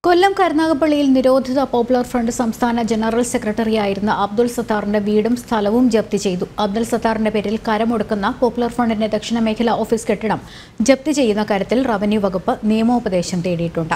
കൊല്ലം കരുനാഗപ്പള്ളിയിൽ നിരോധിത popular front സംസ്ഥാന general സെക്രട്ടറിയായിരുന്ന അബ്ദുൾ സത്താറിന്റെ വീടും സ്ഥലവും ജപ്തി ചെയ്തു അബ്ദുൾ സത്താറിന്റെ പേരിൽ കരമൊടുക്കുന്ന പോപ്പുലർ ഫ്രണ്ടിന്റെ ദക്ഷിണ മേഖല ഓഫീസ് കെട്ടിടം ജപ്തി ചെയ്യുന്ന കാര്യത്തിൽ റവന്യൂ വകുപ്പ് നിയമോപദേശം തേടിയിട്ടുണ്ട്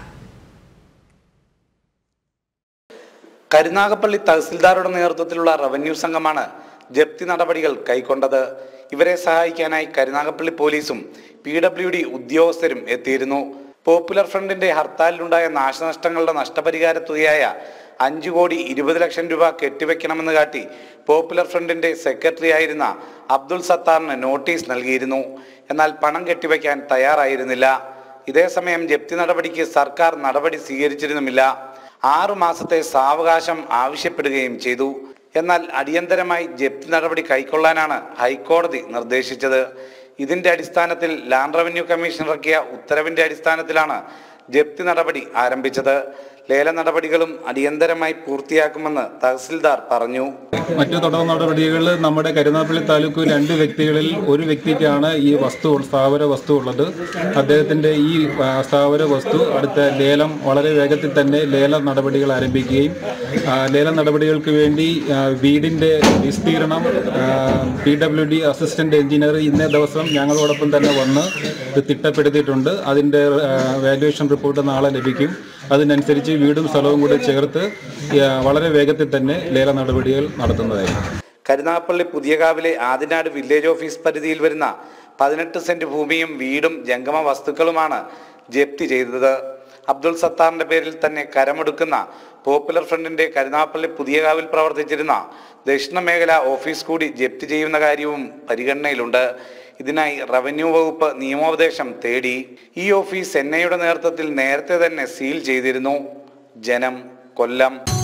കരുനാഗപ്പള്ളി തഹസിൽദാരുടെ നേതൃത്വത്തിലുള്ള റവന്യൂ സംഘമാണ് ജപ്തി നടപടികൾ കൈക്കൊണ്ടത് ഇവരെ സഹായിക്കാനായി കരുനാഗപ്പള്ളി പോലീസും പി ഡബ്ല്യു ഡി ഉദ്യോഗസ്ഥരും എത്തിയിരുന്നു പോപ്പുലർ ഫ്രണ്ടിന്റെ ഹർത്താലിലുണ്ടായ നാശനഷ്ടങ്ങളുടെ നഷ്ടപരിഹാര തുകയായ അഞ്ചു കോടി ഇരുപത് ലക്ഷം രൂപ കെട്ടിവെക്കണമെന്ന് കാട്ടി പോപ്പുലർ ഫ്രണ്ടിന്റെ സെക്രട്ടറി ആയിരുന്ന അബ്ദുൾ സത്താറിന് നോട്ടീസ് നൽകിയിരുന്നു എന്നാൽ പണം കെട്ടിവെക്കാൻ തയ്യാറായിരുന്നില്ല ഇതേസമയം ജപ്തി നടപടിക്ക് സർക്കാർ നടപടി സ്വീകരിച്ചിരുന്നുമില്ല ആറു മാസത്തെ സാവകാശം ആവശ്യപ്പെടുകയും ചെയ്തു എന്നാൽ അടിയന്തരമായി ജപ്തി നടപടി കൈക്കൊള്ളാനാണ് ഹൈക്കോടതി നിർദ്ദേശിച്ചത് ഇതിന്റെ അടിസ്ഥാനത്തിൽ ലാൻഡ് റവന്യൂ കമ്മീഷൻ ഇറക്കിയ ഉത്തരവിന്റെ അടിസ്ഥാനത്തിലാണ് ജപ്തി നടപടി ആരംഭിച്ചത് ലേല നടപടികളും അടിയന്തരമായി പൂർത്തിയാക്കുമെന്ന് തഹസിൽദാർ പറഞ്ഞു മറ്റു തുടർ നടപടികൾ നമ്മുടെ കരുനാഗപ്പള്ളി താലൂക്ക് രണ്ട് വ്യക്തികളിൽ ഒരു വ്യക്തിക്കാണ് ഈ വസ്തു സ്ഥാവര വസ്തു ഉള്ളത് അദ്ദേഹത്തിൻ്റെ ഈ ആ, സ്ഥാവര വസ്തു അടുത്ത ലേലം വളരെ വേഗത്തിൽ തന്നെ ലേല നടപടികൾ ആരംഭിക്കുകയും ആ, ലേല നടപടികൾക്ക് വേണ്ടി ആ, വീടിൻ്റെ വിസ്തീർണം P W D assistant engineer ഇന്നേ ദിവസം ഞങ്ങളോടൊപ്പം തന്നെ വന്ന് ഇത് തിട്ടപ്പെടുത്തിയിട്ടുണ്ട് അതിൻ്റെ വാല്യുവേഷൻ റിപ്പോർട്ട് നാളെ ലഭിക്കും അതിനനുസരിച്ച് വീടും സ്ഥലവും കൂടെ ചേർത്ത് ആ, വളരെ വേഗത്തിൽ തന്നെ ലേല നടപടികൾ നടത്തുന്നതായിരിക്കും കരുനാഗപ്പള്ളി പുതിയകാവിലെ ആദിനാട് വില്ലേജ് ഓഫീസ് പരിധിയിൽ വരുന്ന പതിനെട്ട് സെന്റ് ഭൂമിയും വീടും ജംഗമ വസ്തുക്കളുമാണ് ജപ്തി ചെയ്തത് അബ്ദുൾ സത്താറിന്റെ പേരിൽ തന്നെ കരമെടുക്കുന്ന പോപ്പുലർ ഫ്രണ്ടിന്റെ കരുനാഗപ്പള്ളി പുതിയകാവിൽ പ്രവർത്തിച്ചിരുന്ന ദക്ഷിണ മേഖല ഓഫീസ് കൂടി ജപ്തി ചെയ്യുന്ന കാര്യവും പരിഗണനയിലുണ്ട് ഇതിനായി റവന്യൂ വകുപ്പ് നിയമോപദേശം തേടി ഈ ഓഫീസ് എൻ ഐയുടെ നേതൃത്വത്തിൽ നേരത്തെ തന്നെ സീൽ ചെയ്തിരുന്നു ജനം കൊല്ലം